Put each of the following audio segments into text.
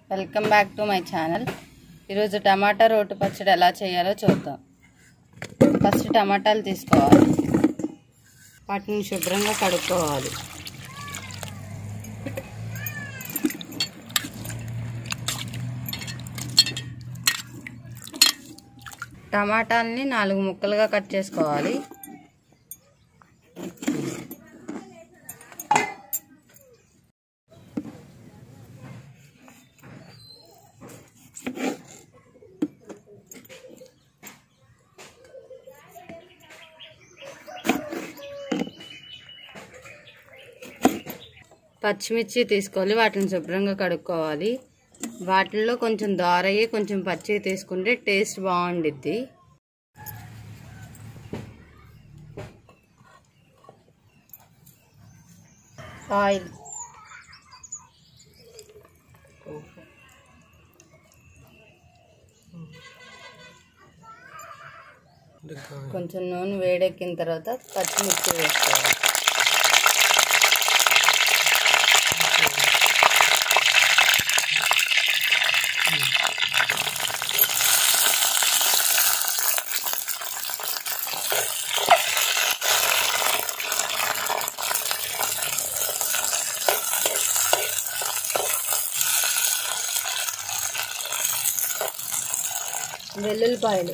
welcome back to my channel ఈరోజు tomato రోటి పచ్చడి ఎలా చేయాలో చూద్దాం ఫస్ట్ టమాటాలు తీసుకోవాలి వాటిని శుభ్రంగా కడుక్కోవాలి టమాటాలని నాలుగు ముక్కలుగా కట్ చేసుకోవాలి పచ్చిమిర్చి తీసుకోవాలి వాటిని శుభ్రంగా కడుక్కోవాలి వాటిల్లో కొంచెం దోరయ్యి కొంచెం పచ్చి తీసుకుంటే టేస్ట్ బాగుండిద్ది ఆయిల్ కొంచెం నూనె వేడెక్కిన తర్వాత పచ్చిమిర్చి వేసుకోవాలి వెల్లుల్లిపాయలు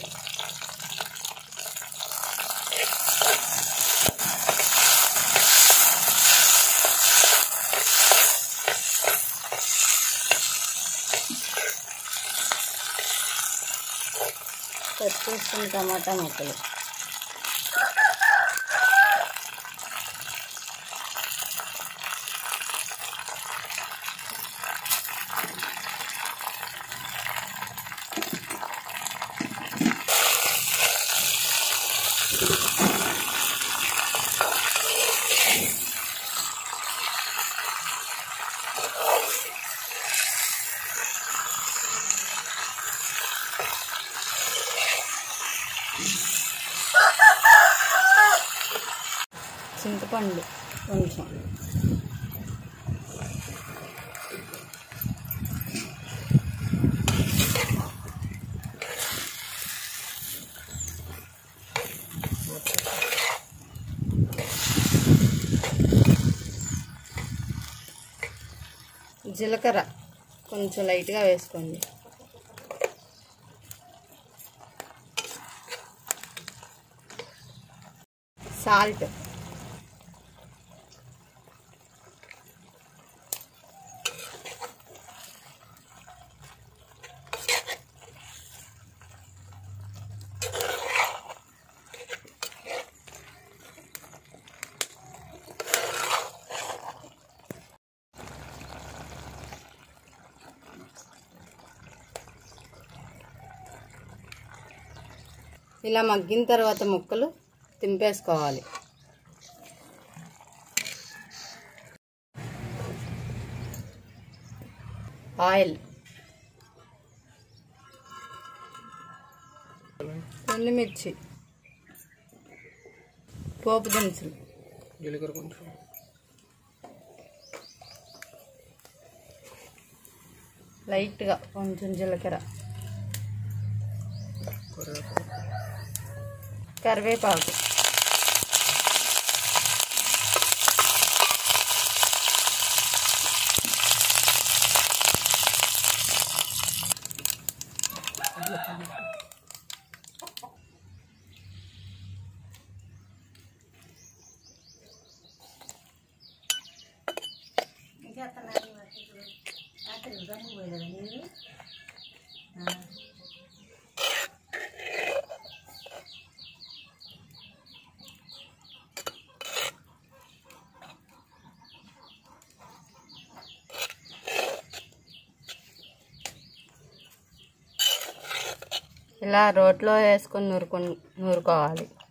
కట్ చేసుకున్న టమాటా ముక్కలు చింతపండు కొంచెం జీలకర్ర కొంచెం లైట్గా వేసుకోండి సాల్ట్ ఇలా మగ్గిన తర్వాత ముక్కలు తింపేసుకోవాలి ఆయిల్ ఎండుమిర్చి పోపు దినుసులు జీలకర్ర కొంచెం లైట్గా కొంచెం జీలకర్ర కరివేపాకు కరివేపాకు ఇలా రోట్లో వేసుకొని నూరుకొని నూరుకోవాలి